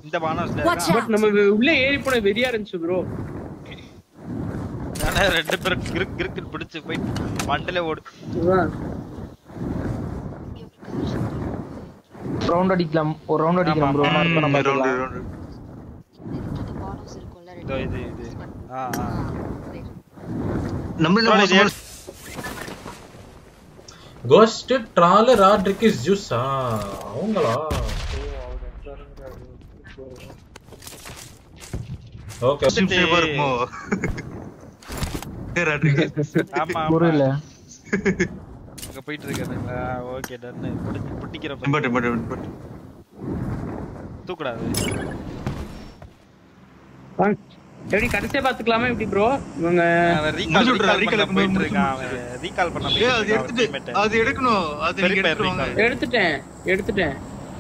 இந்த பானஸ்ல Watch இருக்கான் out! பட் நம்ம உள்ள ஏறி போன வெறியா இருந்துச்சு ப்ரோ ஆனா ரெண்டு பேரும் கிறுக் கிறுக்குன்னு பிடிச்சு போய் மண்டல ஓடு ரவுண்ட் அடிக்கலாம் ஒரு ரவுண்ட் அடிக்கலாம் ப்ரோ ஆமா, மார்க் நம்ம ரவுண்டு பார்க்கலாம் ரவுண்டு இதோ இது இது ஆ ஆ நம்ம Troll இது நம்ம கோஸ்ட் ட்ரால் ராட்ரிக்கிஸ் ஜூஸா அவங்களா ஓகே சிம் சேவா இருக்குமோ ஏ, ராட்ரிகஸ். ஆமா புரியல ஆமா அங்க போயிட்டு இருக்காரு ஓகே டன் புட்டிக்கிற இம்பட், இம்பட், இம்பட். தூக்கூடாது எப்படி கடைசியா பாத்துக்கலாமா எப்படி ப்ரோ இவங்க அவன் recall- முடிச்சு விட்றா, recall recall பண்ண பண்ண போயிட்டு முடிச்சு இருக்கான் விட்றா. அவன். recall பண்ண ஏய், அது போயிட்டு இருக்கான் எடுத்துட்டு அவன் அது எடுக்கணும் அது Very நீங்க bad எடுத்துட்டு வாங்க recall. எடுத்துட்டேன் எடுத்துட்டேன்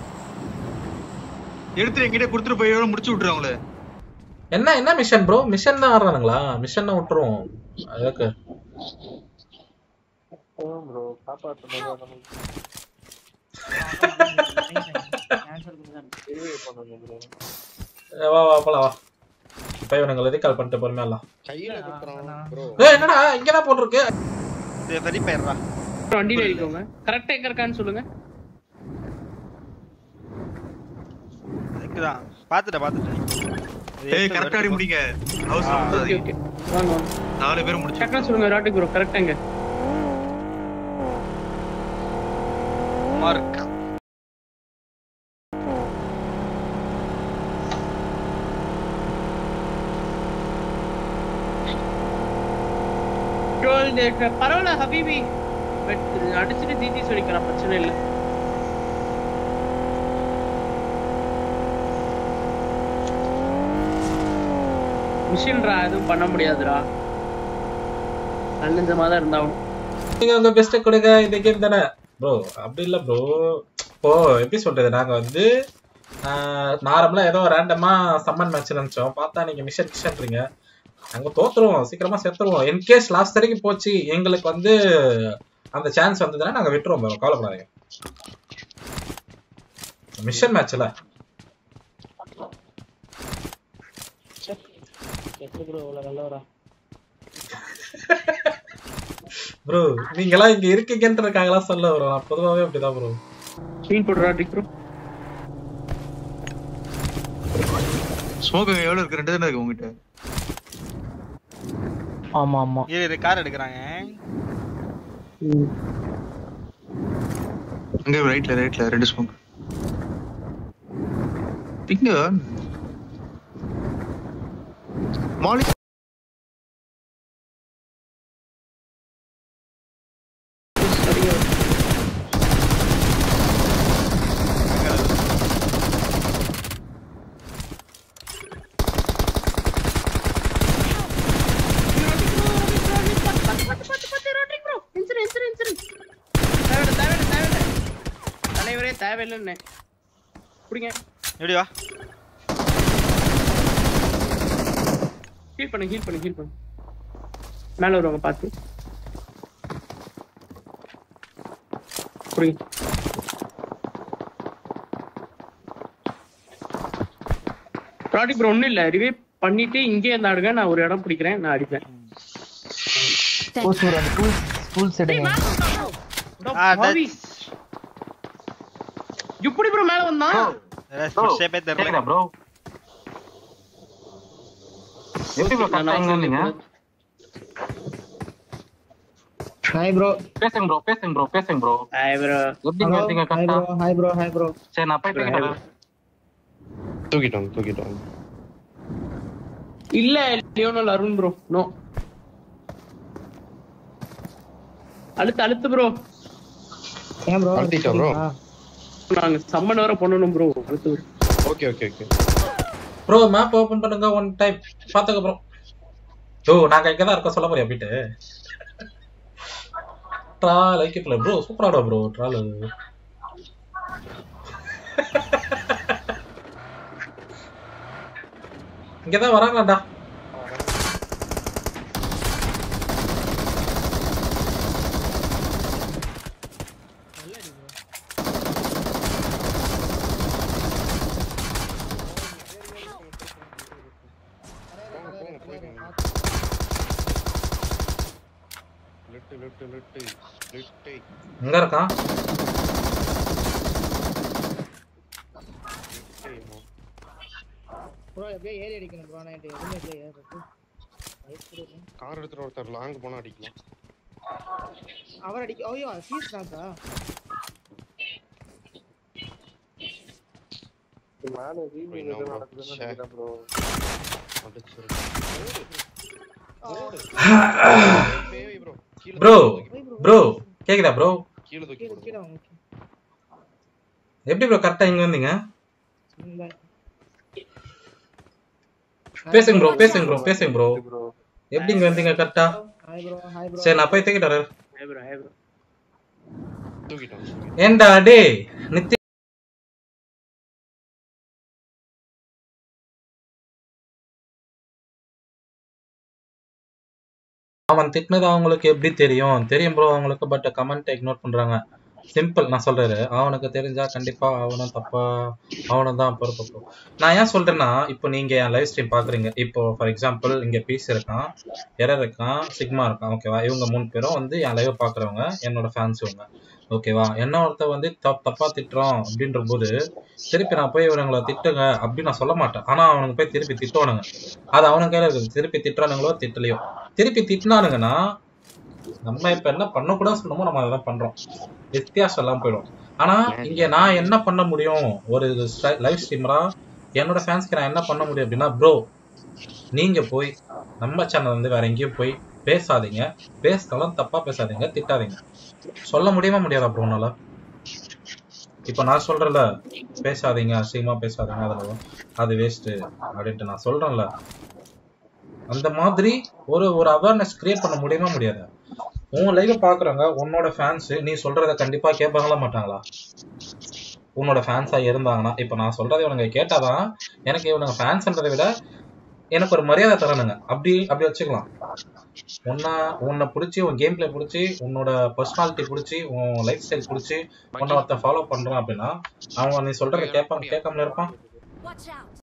எடுத்து என்கிட்ட கொடுத்துட்டு போய் எவ்வளவு முடிச்சு விட்டுரு அவங்கள என்ன என்ன மிஷன் ப்ரோ மிஷன் தான் ஆடுறானுங்களா மிஷன் தான் விட்டுருவோம் அதுக்கு ஏ, வா வா போலாம் வா இப்ப இவனுங்களை ரீகால் பண்ணிட்டு பொறுமையா கையில குத்துறான் ப்ரோ ஏய் என்னடா இங்கதான் போட்டிருக்கு இது வெரி பயிர்றா வண்டியில ஏறிக்கோங்க கரெக்டா எங்க இருக்கான்னு சொல்லுங்க இதுக்குதான் பாத்துட்டேன் பாத்துட்டேன் இது ஏய் எடுத்து கரெக்டா அடி எடுத்து முடிங்க ஆ, அவசரம் ஓகே படாதீங்க. ஓகே வாங்க வாங்க நாலு பேரும் முடிச்சு டக்குனு சொல்லுங்க ராட்டிக் ப்ரோ கரெக்டா எங்க மார்க் ட்ரோல் பரவாயில்ல ஹபீபி பட் அடிச்சுட்டு தீதி சொல்லிக்கலாம் பிரச்சனை இல்லை மிஷின்ரா எதுவும் பண்ண முடியாதுடா நல்லஞ்சமா தான் இருந்தாலும் நீங்க உங்க பெஸ்ட் கொடுங்க இந்த கேம் தானே ப்ரோ அப்படி இல்ல ப்ரோ இப்போ எப்படி சொல்றது நாங்க வந்து நார்மலா ஏதோ ரேண்டமா சம்மன் மேட்ச் நினைச்சோம் பார்த்தா நீங்க மிஷன் மிஷன்றீங்க நாங்க தோத்துருவோம் சீக்கிரமா செத்துருவோம் இன்கேஸ் லாஸ்ட் வரைக்கும் போச்சு எங்களுக்கு வந்து அந்த சான்ஸ் வந்ததுன்னா நாங்க விட்டுருவோம் bro. கவலைப்படாதீங்க மிஷன் மேட்ச்ல ப்ரோ இவ்வளோ நல்லவரா ப்ரோ நீங்களாம் இங்க இருக்கீங்கன்றதுக்காகலாம் சொல்ல ப்ரோ நான் பொதுவாவே அப்படிதான் ப்ரோ மீன் போடுறா டிக் ப்ரோ ஸ்மோக் எவ்வளவு இருக்கு ரெண்டு தானே இருக்கு உங்ககிட்ட ஆமா ஆமா இரு இரு கார் எடுக்கிறாங்க அங்க ரைட்ல ரைட்ல ரெண்டு ஸ்மோக் இங்க மாலி தலைவரே தேவையில்லைன்னு பிடிங்க எப்படி வா ஹீல் பண்ணு ஹீல் பண்ணு ஹீல் பண்ணு மேல வருவாங்க பார்த்து புரியுது ப்ராடக்ட் ப்ரோ ஒன்றும் இல்லை ரிவே பண்ணிட்டு இங்கே இருந்தாடுங்க நான் ஒரு இடம் பிடிக்கிறேன் நான் அடிப்பேன் ஓ சூர் அந்த டூல்ஸ் டூல்ஸ் எடுங்க ஆ, பாவி. எப்படி ப்ரோ மேல வந்தான் ஷேப்பே தெரியல ப்ரோ எப்படி ப்ரோ கரெக்டா எங்க இருந்தீங்க ஹாய் ப்ரோ பேசுங்க ப்ரோ பேசுங்க ப்ரோ பேசுங்க ப்ரோ ஹாய் ப்ரோ எப்படிங்க இருந்தீங்க ஹாய் கரெக்டா bro hi bro hi bro சரி நான் போய் பேசுறேன் தூக்கிட்டோம் தூக்கிட்டோம் இல்ல லியோனல் அருண் ப்ரோ நோ அழுத்து அழுத்து ப்ரோ ஏன் ப்ரோ அழுத்திட்டா bro? நாங்க சம்மன் வர பண்ணணும் ப்ரோ அழுத்து bro. Okay okay okay bro map open பண்ணுங்க ஒன் டைம் பார்த்ததுக்கு அப்புறம் ஓ நாங்க இங்க தான் இருக்கோம் சொல்ல போறியா போயிட்டு ட்ரால் ஐக்கியத்துல ப்ரோ சூப்பராடா ப்ரோ ட்ரால் இங்கதான் வராங்களாடா லிட்டு லிட்டு எங்க இருக்கான் ப்ரோ எப்படியோ ஏறி அடிக்கணும் ப்ரோ நான் எதுவுமே இல்லை ஏறுறது Light கொடுங்க. கார் எடுத்துட்டு ஒருத்தர் லாங் போனா அடிக்கலாம் அவர் அடிக்க ஐயோ ஃபீஸ் தான்க்கா மேல ரீமிங் எதுவும் நடக்குதுன்னு ச்சே. நினைக்கிறேன் ப்ரோ அடிச்சிரு ப்ரோ கீழ ப்ரோ தூக்கி போடு. ப்ரோ கேக்குதா ப்ரோ கீழ தூக்கி கீழே போடு. கீழே வாங்க எப்படி ப்ரோ கரெக்டா இங்க வந்தீங்க இந்த பேசுங்க ப்ரோ பேசுங்க ப்ரோ பேசுங்க ப்ரோ ப்ரோ எப்படி இங்க வந்தீங்க கரெக்டா ஹாய் ப்ரோ ஹாய் ப்ரோ சரி நான் போய் தூக்கிட்டு வரேன் ஹாய் ப்ரோ ஹாய் ப்ரோ தூக்கிட்டோம் ஏண்டா டே நித்தி அவன் திட்டினது அவங்களுக்கு எப்படி தெரியும் தெரியும் ப்ரோ அவங்களுக்கு பட் கமெண்ட் இக்னோர் பண்றாங்க சிம்பிள் நான் சொல்றாரு அவனுக்கு தெரிஞ்சா கண்டிப்பா அவனும் தப்பா அவனும் தான் பொறுப்பு bro. நான் ஏன் சொல்றேன்னா இப்போ நீங்க என் லைவ் ஸ்ட்ரீம் பாக்குறீங்க இப்போ ஃபார் எக்ஸாம்பிள் இங்க பீஸ் இருக்கான் எரர் இருக்கான் சிக்மா இருக்கான் ஓகேவா இவங்க மூணு பேரும் வந்து என் லைவ் பாக்குறவங்க என்னோட ஃபேன்ஸ் இவங்க ஓகேவா என்ன ஒருத்தர் வந்து தப் தப்பா திட்டுறோம் அப்படின்ற போது திருப்பி நான் போய் இவனுங்களை திட்டுங்க அப்படின்னு நான் சொல்ல மாட்டேன் ஆனா அவனுங்க போய் திருப்பி திட்டுவானுங்க அது அவனுங்க கையில இருக்குது திருப்பி திட்டுறானுங்களோ திட்டலையோ திருப்பி திட்டினானுங்கன்னா நம்ம இப்ப என்ன பண்ணக்கூடாது சொல்லணுமோ நம்ம அதான் பண்றோம் வித்தியாசம் எல்லாம் போயிடும் ஆனா இங்க நான் என்ன பண்ண முடியும் ஒரு லைவ் ஸ்ட்ரீமரா என்னோட ஃபேன்ஸ்க்கு நான் என்ன பண்ண முடியும் அப்படின்னா ப்ரோ நீங்க போய் நம்ம சேனல் வந்து வேற எங்கேயும் போய் பேசாதீங்க பேசினாலும் தப்பா பேசாதீங்க திட்டாதீங்க சொல்ல முடியுமா முடியாதா ப்ரோ உன்னால இப்ப நான் சொல்றேன்ல பேசாதீங்க அசிங்கமா பேசாதீங்க அதுல அது வேஸ்ட் அப்படின்ட்டு நான் சொல்றேன்ல அந்த மாதிரி ஒரு ஒரு அவேர்னஸ் கிரியேட் பண்ண முடியுமா முடியாது உன் லைவ் பாக்குறாங்க உன்னோட ஃபேன்ஸ் நீ சொல்றத கண்டிப்பா கேட்பாங்களா மாட்டாங்களா உன்னோட ஃபேன்ஸா இருந்தாங்கன்னா இப்ப நான் சொல்றதை இவனுங்க கேட்டாதான் எனக்கு இவனுங்க ஃபேன்ஸ்ன்றதை விட எனக்கு ஒரு மரியாதை தரணுங்க அப்படி அப்படி வச்சுக்கலாம் உன்னை உன்னை பிடிச்சி உன் கேம் பிளே பிடிச்சி உன்னோட பர்சனாலிட்டி பிடிச்சி உன் லைஃப் ஸ்டைல் பிடிச்சி உன்னை ஒருத்தன் ஃபாலோ பண்றான் அப்படின்னா அவன் நீ சொல்றத கேட்பான் கேட்காமல இருப்பான் Watch out!